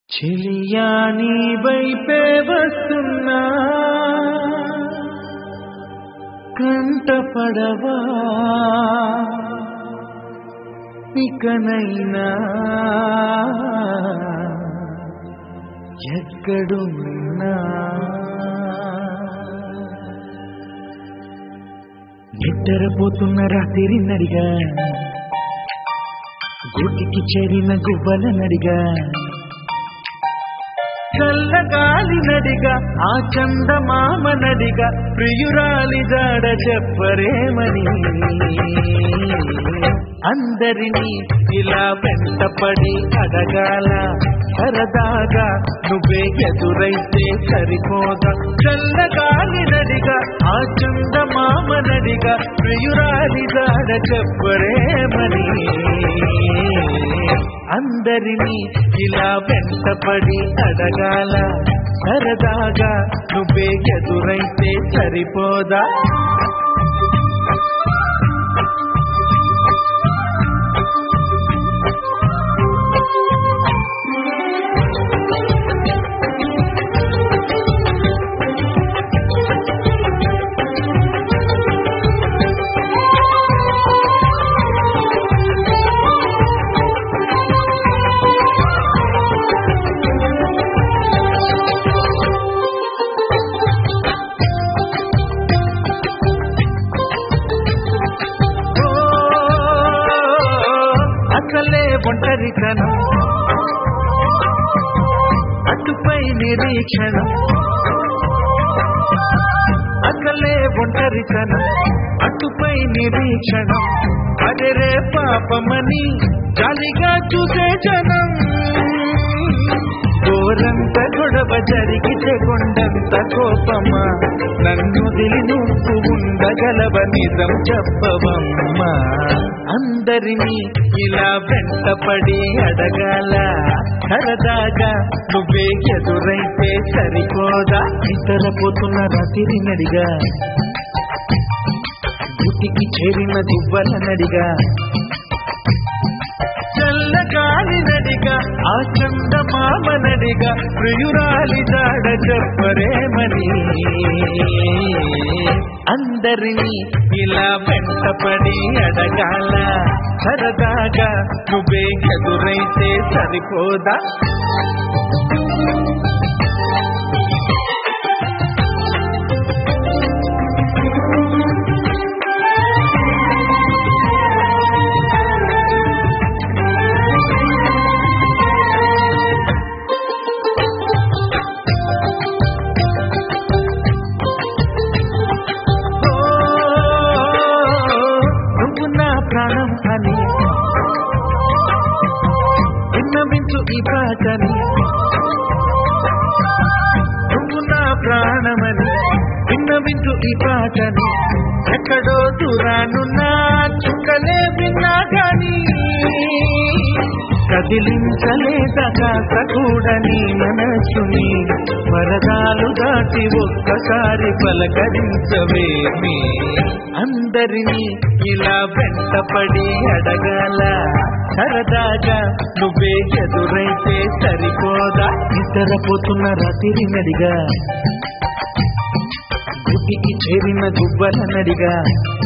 చెలియా నీ వైపే వస్తున్నా కంట పడవా ఇకనైనా ఎక్కడున్నా నిద్రపోతున్న రాత్రి నడిగా గుడికి చేరిన గువ్వల నడిగా చల్లగాలి నడిగా ఆ చందమామ నడిగా ప్రియురాలి జాడ చెప్పరేమని అందరినీ ఇలా వెంటపడి అడగాల సరదాగా నువ్వే ఎదురైతే సరిపోదా చల్లగాలి నడిగా ఆ చందమామ నడిగా ప్రియురాలి జాడ చెప్పరేమని అందరినీ ఇలా వెంటపడి అడగాల సరదాగా నువ్వే ఎదురైతే సరిపోదా ఓ, అసలే ఒంటరితనం అటుపై నిరీక్షణం అసలే ఒంటరితనం అటుపై నిరీక్షణం అదరే పాపమని జాలిగా చూసే జనం గోరంత గొడవ జరిగితే కొండంత కోపమా నన్ను దిలి నువ్వు ఉండగలవ నిజం చెప్పవమ్మా అందరినీ ఇలా వెంటపడి అడగాల సరదాగా నువ్వే ఎదురైతే సరిపోదా నిద్రపోతున్న రాత్రి నడిగా గుటికి చేరిన దువ్వల నడిగా చల్లగాలి నడిగా ఆ చందమామ నడిగా ప్రియురాలి జాడ చెప్పరేమని అందరినీ ఇలా వెంటపడి అడగాల సరదాగా నువ్వే ఎదురైతే సరిపోదా ఓ, నువ్వు నా ప్రాణం అని విన్నవించు ఈ పాటని నువ్వు నా ప్రాణమని విన్నవించు ఈ పాటని ఎక్కడో దూరానున్నా చుక్కలే విన్నా గాని కదిలించలేదగాక కూడా నీ మనసుని వరదాలు దాటి ఒక్కసారి పలకరించవేమి అందరినీ ఇలా వెంటపడి అడగాల సరదాగా నువ్వే ఎదురైతే సరిపోదా నిద్రపోతున్న రాత్రి నడిగా గుడికి చేరిన గువ్వల నడిగా